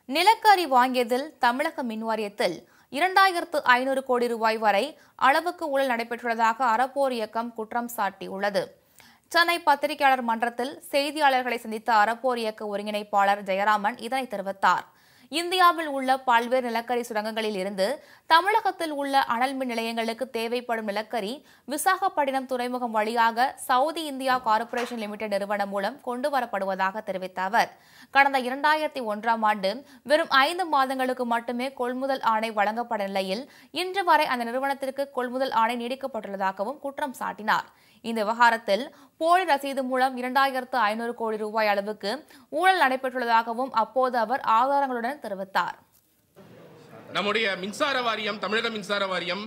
நிலக்கரி வாங்கியதில் தமிழக மின் வாரியத்தில் இரண்டாயிரத்து ஐநூறு கோடி ரூபாய் வரை அளவுக்கு ஊழல் நடைபெற்றுள்ளதாக அறப்போர் இயக்கம் குற்றம் சாட்டியுள்ளது சென்னை பத்திரிகையாளர் மன்றத்தில் செய்தியாளர்களை சந்தித்த அறப்போர் இயக்க ஒருங்கிணைப்பாளர் ஜெயராமன் இதனை தெரிவித்தார் இந்தியாவில் உள்ள பல்வேறு நிலக்கரி சுரங்கங்களில் இருந்து தமிழகத்தில் உள்ள அனல் மின் நிலையங்களுக்கு தேவைப்படும் நிலக்கரி விசாகப்பட்டினம் துறைமுகம் வழியாக சவுதி இந்தியா கார்ப்பரேஷன் லிமிடெட் நிறுவனம் மூலம் கொண்டு வரப்படுவதாக தெரிவித்த அவர் கடந்த இரண்டாயிரத்தி ஒன்றாம் ஆண்டு வெறும் ஐந்து மாதங்களுக்கு மட்டுமே கொள்முதல் ஆணை வழங்கப்பட நிலையில் இன்று வரை அந்த நிறுவனத்திற்கு கொள்முதல் ஆணை நீடிக்கப்பட்டுள்ளதாகவும் குற்றம் சாட்டினார் இந்த விவகாரத்தில் போலி ரசீது மூலம் இரண்டாயிரத்து ஐநூறு கோடி ரூபாய் அளவுக்கு ஊழல் நடைபெற்றுள்ளதாகவும் அப்போது அவர் ஆதாரங்களுடன் தெரிவித்தார் நம்முடைய மின்சார வாரியம் தமிழக மின்சார வாரியம்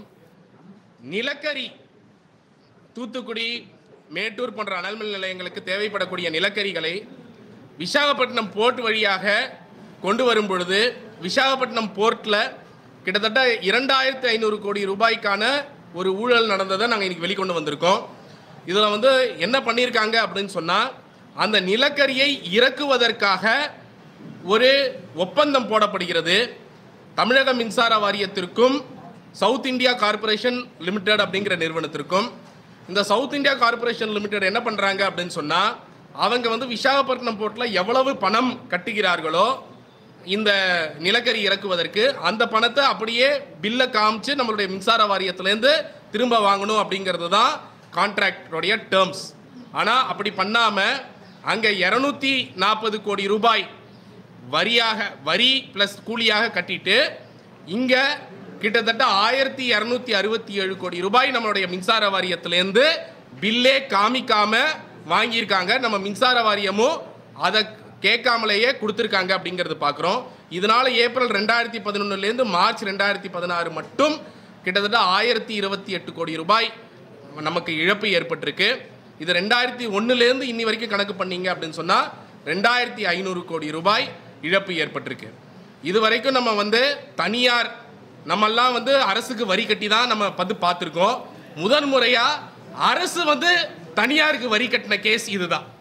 நிலக்கரி தூத்துக்குடி மேட்டூர் போன்ற அனல்மின் நிலையங்களுக்கு தேவைப்படக்கூடிய நிலக்கரிகளை விசாகப்பட்டினம் போர்ட் வழியாக கொண்டு வரும் பொழுது விசாகப்பட்டினம் போர்ட்டில் கிட்டத்தட்ட இரண்டாயிரத்து ஐநூறு கோடி ரூபாய்க்கான ஒரு ஊழல் நடந்ததை நாங்கள் இன்னைக்கு வெளிக்கொண்டு வந்திருக்கோம் இதில் வந்து என்ன பண்ணியிருக்காங்க அப்படின்னு சொன்னால் அந்த நிலக்கரியை இறக்குவதற்காக ஒரு ஒப்பந்தம் போடப்படுகிறது தமிழக மின்சார வாரியத்திற்கும் சவுத் இந்தியா கார்ப்பரேஷன் லிமிடெட் அப்படிங்கிற நிறுவனத்திற்கும் இந்த சவுத் இந்தியா கார்ப்பரேஷன் லிமிடெட் என்ன பண்ணுறாங்க அப்படின்னு சொன்னால் அவங்க வந்து விசாகப்பட்டினம் போர்ட்டில் எவ்வளவு பணம் கட்டுகிறார்களோ இந்த நிலக்கரி இறக்குவதற்கு அந்த பணத்தை அப்படியே பில்லை காமிச்சு நம்மளுடைய மின்சார வாரியத்திலேருந்து திரும்ப வாங்கணும் அப்படிங்கிறது தான் கான்ட்ராக்டோடைய டேர்ம்ஸ் ஆனால் அப்படி பண்ணாமல் அங்கே இரநூத்தி நாற்பது கோடி ரூபாய் வரியாக வரி ப்ளஸ் கூலியாக கட்டிட்டு இங்கே கிட்டத்தட்ட ஆயிரத்தி இரநூத்தி அறுபத்தி ஏழு கோடி ரூபாய் நம்மளுடைய மின்சார வாரியத்திலேருந்து பில்லே காமிக்காம வாங்கியிருக்காங்க நம்ம மின்சார வாரியமும் அதை கேட்காமலேயே கொடுத்துருக்காங்க அப்படிங்கிறது பார்க்குறோம் இதனால ஏப்ரல் ரெண்டாயிரத்தி பதினொன்னுலேருந்து மார்ச் ரெண்டாயிரத்தி பதினாறு மட்டும் கிட்டத்தட்ட ஆயிரத்தி இருபத்தி எட்டு கோடி ரூபாய் நமக்கு இழப்பு ஏற்பட்டிருக்கு இது ரெண்டாயிரத்தி ஒன்றுலேருந்து இன்னி வரைக்கும் கணக்கு பண்ணீங்க அப்படின்னு சொன்னால் ரெண்டாயிரத்தி ஐநூறு கோடி ரூபாய் இழப்பு ஏற்பட்டிருக்கு இது வரைக்கும் நம்ம வந்து தனியார் நம்மெல்லாம் வந்து அரசுக்கு வரி கட்டி தான் நம்ம வந்து பார்த்துருக்கோம் முதன் முறையாக அரசு வந்து தனியாருக்கு வரி கட்டின கேஸ் இதுதான்